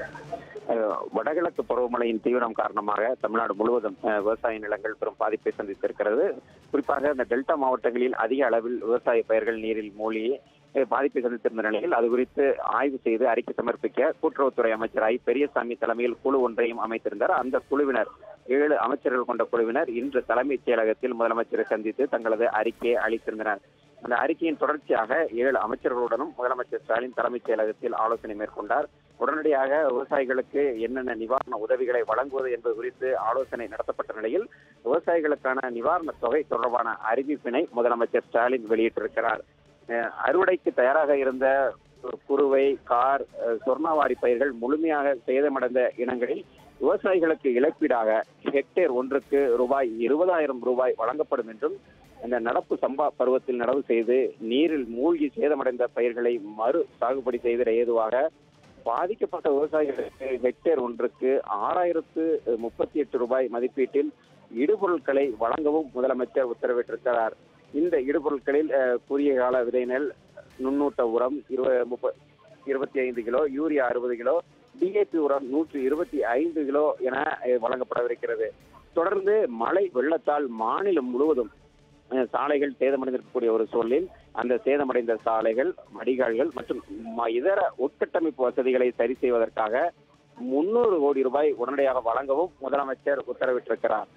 அஹ், வடகிழக்கு பருவமழையின் தீவிரம் காரணமாக தமிழ்நாடு முழுவதும் அஹ், விவசாய நிலங்கள் பெரும் பாதிப்பை சந்தித்திருக்கிறது குறிப்பாக இந்த டெல்டா மாவட்டங்களில் அதிக அளவில் விவசாய பயிர்கள் நீரில் மூழ்கி அஹ், பாதிப்பை சந்தித்திருந்த நிலையில் அது குறித்து ஆய்வு செய்து அறிக்கை சமர்ப்பிக்க கூட்டுறவுத்துறை அமைச்சர் ஐ பெரியசாமி தலைமையில் குழு ஒன்றையும் அமைத்திருந்தார் அந்த குழுவினர் ஏழு அமைச்சர்கள் கொண்ட குழுவினர் இன்று தலைமைச் செயலகத்தில் முதலமைச்சரை சந்தித்து தங்களது அறிக்கையை அளித்திருந்தனர் அந்த அறிக்கையின் தொடர்ச்சியாக ஏழு அமைச்சர்களுடனும் முதலமைச்சர் ஸ்டாலின் தலைமைச் செயலகத்தில் ஆலோசனை மேற்கொண்டார் உடனடியாக விவசாயிகளுக்கு என்னென்ன நிவாரண உதவிகளை வழங்குவது என்பது குறித்து ஆலோசனை நடத்தப்பட்ட நிலையில் விவசாயிகளுக்கான நிவாரண தொகை தொடர்பான அறிவிப்பினை முதலமைச்சர் ஸ்டாலின் வெளியிட்டிருக்கிறார் அஹ் அறுவடைக்கு தயாராக இருந்த குறுவை கார் அஹ் சொர்ணாவாரி பயிர்கள் முழுமையாக சேதமடைந்த இனங்களில் விவசாயிகளுக்கு இழப்பீடாக ஹெக்டேர் ஒன்றுக்கு ரூபாய் இருபதாயிரம் ரூபாய் வழங்கப்படும் என்றும் இந்த நடப்பு சம்பா பருவத்தில் நடவு செய்து நீரில் மூழ்கி சேதமடைந்த பயிர்களை மறு சாகுபடி செய்திட ஏதுவாக பாதிக்கப்பட்ட விவசாயிகளுக்கு ஹெக்டேர் ஒன்றுக்கு ஆறாயிரத்து முப்பத்தி எட்டு ரூபாய் மதிப்பீட்டில் இடுபொருட்களை வழங்கவும் முதலமைச்சர் உத்தரவிட்டிருக்கிறார் இந்த இடுபொருட்களில் அஹ், குறுகிய கால விதை நெல் நுண்ணூட்ட உரம் இருப முப்ப இருபத்தி ஐந்து கிலோ யூரியா அறுபது கிலோ டிஏபி உரம் நூற்றி இருபத்தி ஐந்து கிலோ என அஹ், வழங்கப்படவிருக்கிறது தொடர்ந்து மழை வெள்ளத்தால் மாநிலம் முழுவதும் அஹ், சாலைகள் சேதமடைந்திருக்கக்கூடிய ஒரு சூழலில் அந்த சேதமடைந்த சாலைகள் வடிகால்கள் மற்றும் ம- இதர உட்கட்டமைப்பு வசதிகளை சரி செய்வதற்காக முன்னூறு கோடி ரூபாய் உடனடியாக வழங்கவும் முதலமைச்சர் உத்தரவிட்டிருக்கிறார்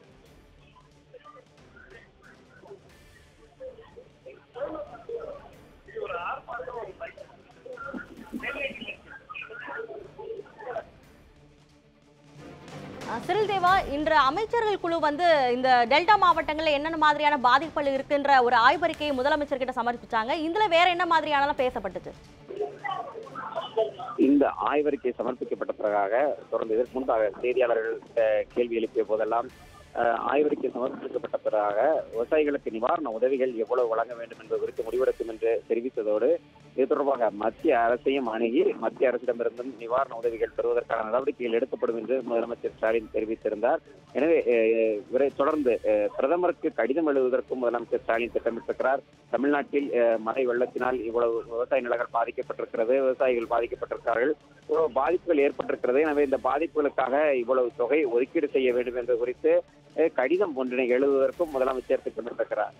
அஹ் சிறில் தேவா இன்று அமைச்சர்கள் குழு வந்து இந்த டெல்டா மாவட்டங்களில் என்னென்ன மாதிரியான பாதிப்புகள் இருக்குன்ற ஒரு ஆய்வறிக்கையை முதலமைச்சர் கிட்ட சமர்ப்பிச்சாங்க இதுல வேற என்ன மாதிரியானலாம் பேசப்பட்டுச்சு இந்த ஆய்வறிக்கை சமர்ப்பிக்கப்பட்ட பிறகாக தொடர்ந்து இதற்கு முன்பாக செய்தியாளர்கள் அஹ், கேள்வி எழுப்பிய போதெல்லாம் அஹ், ஆய்வறிக்கை சமர்ப்பிக்கப்பட்ட பிறகாக விவசாயிகளுக்கு நிவாரண உதவிகள் எவ்வளவு வழங்க வேண்டும் என்பது குறித்து முடிவெடுக்கும் என்று தெரிவித்ததோடு இது தொடர்பாக மத்திய அரசையும் அணுகி மத்திய அரசிடமிருந்தும் நிவாரண உதவிகள் பெறுவதற்கான நடவடிக்கைகள் எடுக்கப்படும் என்று முதலமைச்சர் ஸ்டாலின் தெரிவித்திருந்தார் எனவே அஹ், விரை தொடர்ந்து அஹ், பிரதமருக்கு கடிதம் எழுதுவதற்கும் முதலமைச்சர் ஸ்டாலின் திட்டமிட்டிருக்கிறார் தமிழ்நாட்டில் அஹ், மழை வெள்ளத்தினால் இவ்வளவு விவசாய நிலங்கள் பாதிக்கப்பட்டிருக்கிறது விவசாயிகள் பாதிக்கப்பட்டிருக்கிறார்கள் இவ்வளவு பாதிப்புகள் ஏற்பட்டிருக்கிறது எனவே இந்த பாதிப்புகளுக்காக இவ்வளவு தொகை ஒதுக்கீடு செய்ய வேண்டும் என்பது குறித்து அஹ், கடிதம் ஒன்றினை எழுதுவதற்கும் முதலமைச்சர் திட்டமிட்டிருக்கிறார்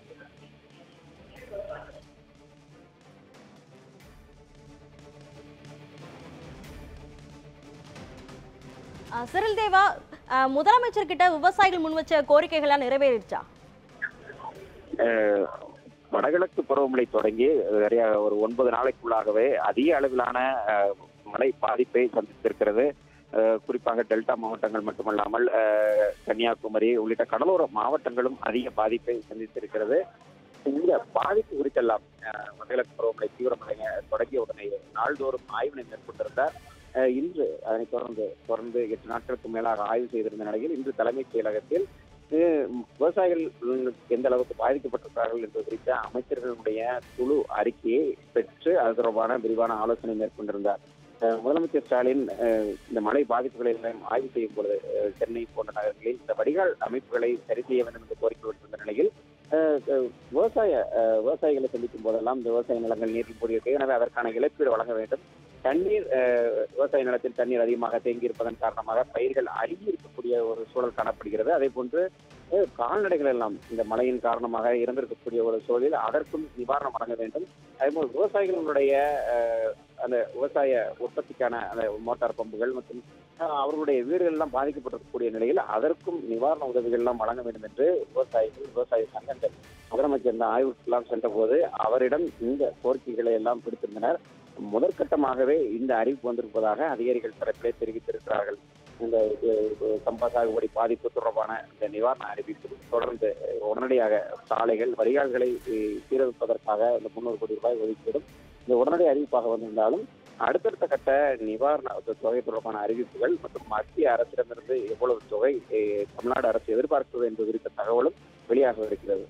அஹ் சிறில் தேவா அஹ் முதலமைச்சர் கிட்ட விவசாயிகள் முன் வச்ச கோரிக்கைகள்லாம் நிறைவேறிச்சா அஹ், வடகிழக்கு பருவமழை தொடங்கி நிறைய ஒரு ஒன்பது நாளைக்குள்ளாகவே அதிக அளவிலான அஹ், மழை பாதிப்பை சந்தித்திருக்கிறது அஹ், குறிப்பாக டெல்டா மாவட்டங்கள் மட்டுமல்லாமல் அஹ், கன்னியாகுமரி உள்ளிட்ட கடலோர மாவட்டங்களும் அதிக பாதிப்பை சந்தித்திருக்கிறது இந்த பாதிப்பு குறித்தெல்லாம் அஹ், வடகிழக்கு பருவமழை தீவிரமடைய தொடங்கிய உடனே நாள்தோறும் ஆய்வினை மேற்கொண்டிருந்தார் அஹ், இன்று அதனைத் தொடர்ந்து தொடர்ந்து எட்டு நாட்களுக்கு மேலாக ஆய்வு செய்திருந்த நிலையில் இன்று தலைமைச் செயலகத்தில் அஹ், விவசாயிகள் எந்த அளவுக்கு பாதிக்கப்பட்டிருக்கிறார்கள் என்பது குறித்த அமைச்சர்களுடைய குழு அறிக்கையை பெற்று அது தொடர்பான விரிவான ஆலோசனை மேற்கொண்டிருந்தார் அஹ், முதலமைச்சர் ஸ்டாலின் அஹ், இந்த மழை பாதிப்புகளை எல்லாம் ஆய்வு செய்யும் பொழுது அஹ், சென்னை போன்ற நகரங்களில் இந்த வடிகால் அமைப்புகளை சரி செய்ய வேண்டும் என்று கோரிக்கை விடுத்திருந்த நிலையில் அஹ், அஹ், விவசாய அஹ், விவசாயிகளை சந்திக்கும் போதெல்லாம் இந்த விவசாய நிலங்கள் நீரில் மூடியிருக்கு எனவே அதற்கான இழப்பீடு வழங்க வேண்டும் தண்ணீர் அஹ், விவசாய நிலத்தில் தண்ணீர் அதிகமாக தேங்கி இருப்பதன் காரணமாக பயிர்கள் அருகி இருக்கக்கூடிய ஒரு சூழல் காணப்படுகிறது அதே போன்று அஹ், கால்நடைகள் எல்லாம் இந்த மழையின் காரணமாக இறந்திருக்கக்கூடிய ஒரு சூழலில் அதற்கும் நிவாரணம் வழங்க வேண்டும் அதேபோல் விவசாயிகளுடைய அஹ், அந்த விவசாய உற்பத்திக்கான அந்த மோட்டார் பம்புகள் மற்றும் அஹ், அவர்களுடைய வீடுகள் எல்லாம் பாதிக்கப்பட்டிருக்கக்கூடிய நிலையில் அதற்கும் நிவாரண உதவிகள் எல்லாம் வழங்க வேண்டும் என்று விவசாயிகள் விவசாய சங்கங்கள் முதலமைச்சர் இந்த ஆய்வுக்கெல்லாம் சென்றபோது அவரிடம் இந்த கோரிக்கைகளை எல்லாம் பிடித்திருந்தனர் முதற்கட்டமாகவே இந்த அறிவிப்பு வந்திருப்பதாக அதிகாரிகள் தரப்பிலே தெரிவித்திருக்கிறார்கள் இந்த அஹ், சம்பா சாகுபடி பாதிப்பு தொடர்பான இந்த நிவாரண அறிவிப்பு தொடர்ந்து அஹ், உடனடியாக சாலைகள் வடிகால்களை அஹ், சீரமைப்பதற்காக இந்த முன்னூறு கோடி ரூபாய் ஒதுக்கீடும் இந்த உடனடி அறிவிப்பாக வந்திருந்தாலும் அடுத்தடுத்த கட்ட நிவாரண தொகை தொடர்பான அறிவிப்புகள் மற்றும் மத்திய அரசிடமிருந்து எவ்வளவு தொகை அஹ், தமிழ்நாடு அரசு எதிர்பார்க்கிறது என்பது குறித்த தகவலும் வெளியாக இருக்கிறது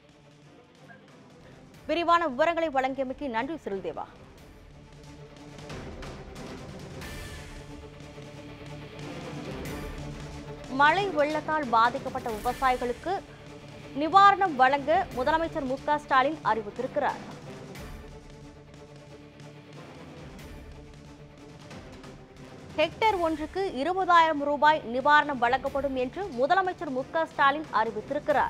விரிவான விவரங்களை வழங்கியமைக்கு நன்றி சிறில் தேவா மழை வெள்ளத்தால் பாதிக்கப்பட்ட விவசாயிகளுக்கு நிவாரணம் வழங்க முதலமைச்சர் மு க ஸ்டாலின் அறிவித்திருக்கிறார் ஹெக்டேர் ஒன்றுக்கு இருபதாயிரம் ரூபாய் நிவாரணம் வழங்கப்படும் என்று முதலமைச்சர் மு க ஸ்டாலின் அறிவித்திருக்கிறார்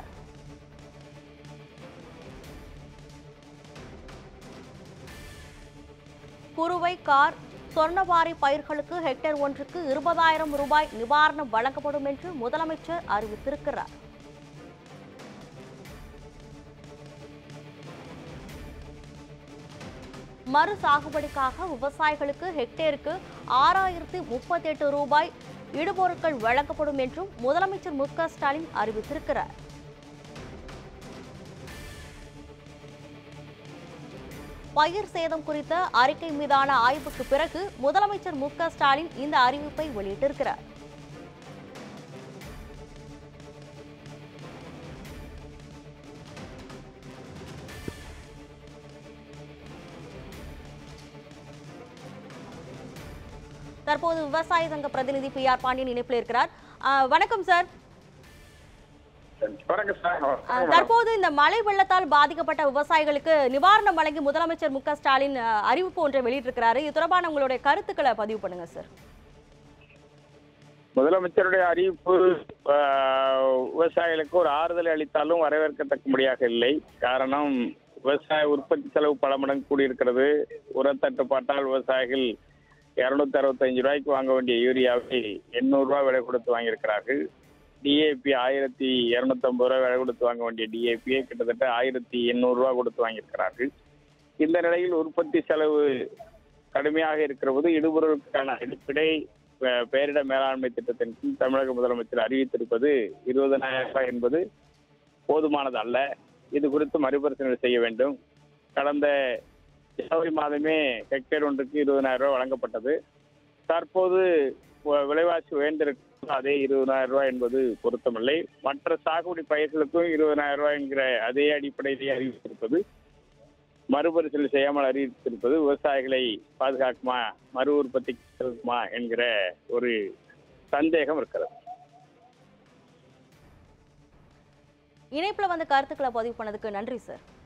குறுவை கார் சொர்ணவாரி பயிர்களுக்கு ஹெக்டேர் ஒன்றுக்கு இருபதாயிரம் ரூபாய் நிவாரணம் வழங்கப்படும் என்று முதலமைச்சர் அறிவித்திருக்கிறார் மறு சாகுபடிக்காக விவசாயிகளுக்கு ஹெக்டேருக்கு ஆறாயிரத்து முப்பத்தி எட்டு ரூபாய் இடுபொருட்கள் வழங்கப்படும் என்றும் முதலமைச்சர் மு க ஸ்டாலின் அறிவித்திருக்கிறார் பயிர் சேதம் குறித்த அறிக்கை மீதான ஆய்வுக்கு பிறகு முதலமைச்சர் மு க ஸ்டாலின் இந்த அறிவிப்பை வெளியிட்டிருக்கிறார் தற்போது விவசாய சங்க பிரதிநிதி பி ஆர் பாண்டியன் இணைப்பில் இருக்கிறார் ஆஹ் வணக்கம் சார் வணக்கம் சார் ஆஹ் தற்போது இந்த மழை வெள்ளத்தால் பாதிக்கப்பட்ட விவசாயிகளுக்கு நிவாரணம் வழங்கி முதலமைச்சர் மு க ஸ்டாலின் ஆஹ் அறிவிப்பு ஒன்றை வெளியிட்டிருக்கிறாரு இது தொடர்பான உங்களுடைய கருத்துக்களை பதிவு பண்ணுங்க சார் முதலமைச்சருடைய அறிவிப்பு ஆஹ், விவசாயிகளுக்கு ஒரு ஆறுதலை அளித்தாலும் வரவேற்கத்தக்கபடியாக இல்லை காரணம் விவசாய உற்பத்தி செலவு பல மடங்கு கூடியிருக்கிறது உரத்தட்டுப்பாட்டால் விவசாயிகள் இருநூத்தி அறுபத்தஞ்சு ரூபாய்க்கு வாங்க வேண்டிய யூரியாவை எண்ணூறு ரூபாய் விலை கொடுத்து வாங்கியிருக்கிறார்கள் டிஏபி ஆயிரத்தி இருநூத்தம்பது ரூபாய் விலை கொடுத்து வாங்க வேண்டிய டிஏபியை கிட்டத்தட்ட ஆயிரத்தி எண்ணூறு ரூபாய் கொடுத்து வாங்கியிருக்கிறார்கள் இந்த நிலையில் உற்பத்தி செலவு கடுமையாக இருக்கிற போது இடுபொருளுக்கான அடிப்படை அஹ், பேரிட மேலாண்மை திட்டத்தின் கீழ் தமிழக முதலமைச்சர் அறிவித்திருப்பது இருபதனாயிரம் ரூபாய் என்பது போதுமானது அல்ல இது குறித்து மறுபரிசீலனை செய்ய வேண்டும் கடந்த ஜனவரி மாதமே ஹெக்டேர் ஒன்றுக்கு இருபதனாயிரம் ரூபாய் வழங்கப்பட்டது தற்போது வ- விலைவாசி உயர்ந்திருக்கும் அதே இருபதாயிரம் ரூபாய் என்பது பொருத்தமில்லை மற்ற சாகுபடி பயிர்களுக்கும் இருபதாயிரம் ரூபாய் என்கிற அதே அடிப்படையிலேயே அறிவித்திருப்பது மறுபரிசீலனை செய்யாமல் அறிவித்திருப்பது விவசாயிகளை பாதுகாக்குமா மறு உற்பத்தி இருக்குமா என்கிற ஒரு சந்தேகம் இருக்கிறது இணைப்புல வந்து கருத்துக்களை பதிவு பண்ணதுக்கு நன்றி சார்